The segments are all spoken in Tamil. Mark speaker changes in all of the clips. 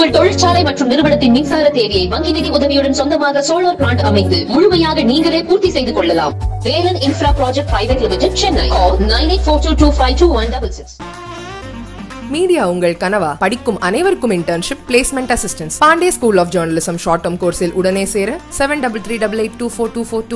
Speaker 1: உங்கள் தொழிற்சாலை மற்றும் நிறுவனத்தின் மின்சார தேவையை வங்கி நிதி உதவியுடன் சொந்தமாக சோலார் பிளான்ட் அமைத்து முழுமையாக நீங்களே பூர்த்தி செய்து கொள்ளலாம் Velan infra project private limited Chennai nine eight four two two five two one double six
Speaker 2: media உங்கள் கனவா படிக்கும் அனைவருக்கும் internship placement assistance Pandey school of journalism short term கோர்ஸில் உடனே சேர seven double three double eight two four two four two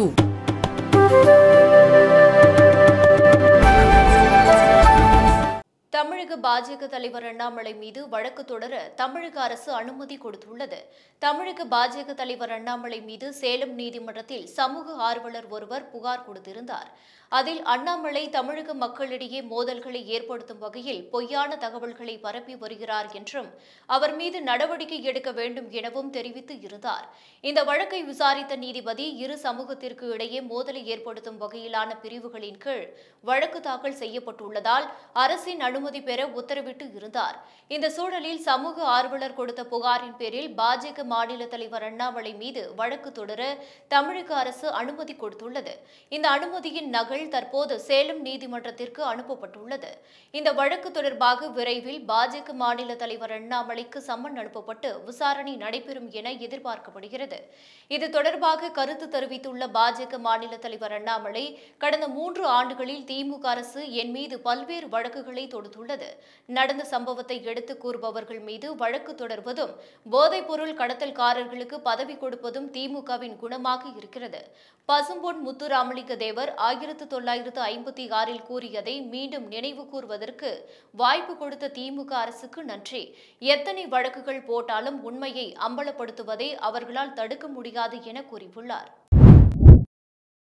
Speaker 3: தமிழக பாஜக தலைவர் அண்ணாமலை மீது வழக்கு தொடர தமிழக அரசு அனுமதி கொடுத்துள்ளது தமிழக பாஜக தலைவர் அண்ணாமலை மீது சேலம் நீதிமன்றத்தில் சமூக ஆர்வலர் ஒருவர் புகார் கொடுத்திருந்தார் அதில் அண்ணாமலை தமிழக மக்களிடையே மோதல்களை ஏற்படுத்தும் வகையில் பொய்யான தகவல்களை பரப்பி வருகிறார் என்றும் அவர் மீது நடவடிக்கை எடுக்க வேண்டும் எனவும் தெரிவித்து இருந்தார் இந்த வழக்கை விசாரித்த நீதிபதி இரு சமூகத்திற்கு இடையே மோதலை ஏற்படுத்தும் வகையிலான பிரிவுகளின் கீழ் வழக்கு தாக்கல் செய்யப்பட்டுள்ளதால் அரசின் அனுமதி பெற உத்தரவிட்டு இருந்தார் இந்த சூழலில் சமூக ஆர்வலர் கொடுத்த புகாரின் பேரில் பாஜக மாநில தலைவர் அண்ணாமலை மீது வழக்கு தொடர தமிழக அரசு அனுமதி கொடுத்துள்ளது இந்த அனுமதியின் நகல் தற்போது சேலம் நீதிமன்றத்திற்கு அனுப்பப்பட்டுள்ளது இந்த வழக்கு தொடர்பாக விரைவில் பாஜக மாநில தலைவர் அண்ணாமலைக்கு சம்மன் அனுப்பப்பட்டு விசாரணை நடைபெறும் என எதிர்பார்க்கப்படுகிறது இது தொடர்பாக கருத்து தெரிவித்துள்ள பாஜக மாநில தலைவர் அண்ணாமலை கடந்த மூன்று ஆண்டுகளில் திமுக அரசு என் மீது பல்வேறு வழக்குகளை தொடுத்துள்ளது நடந்த சம்பவத்தை எடுத்து கூறுபவர்கள் மீது வழக்கு தொடர்வதும் போதைப்பொருள் கடத்தல்காரர்களுக்கு பதவி கொடுப்பதும் திமுகவின் குணமாக இருக்கிறது பசும்பொன் முத்துராமலிங்க தேவர் ஆயிரத்து தொள்ளாயிரத்து ஐம்பத்தி ஆறில் கூறியதை மீண்டும் நினைவு கூறுவதற்கு வாய்ப்பு கொடுத்த திமுக அரசுக்கு நன்றி எத்தனை வழக்குகள் போட்டாலும் உண்மையை அம்பலப்படுத்துவதை அவர்களால் தடுக்க முடியாது என கூறியுள்ளார்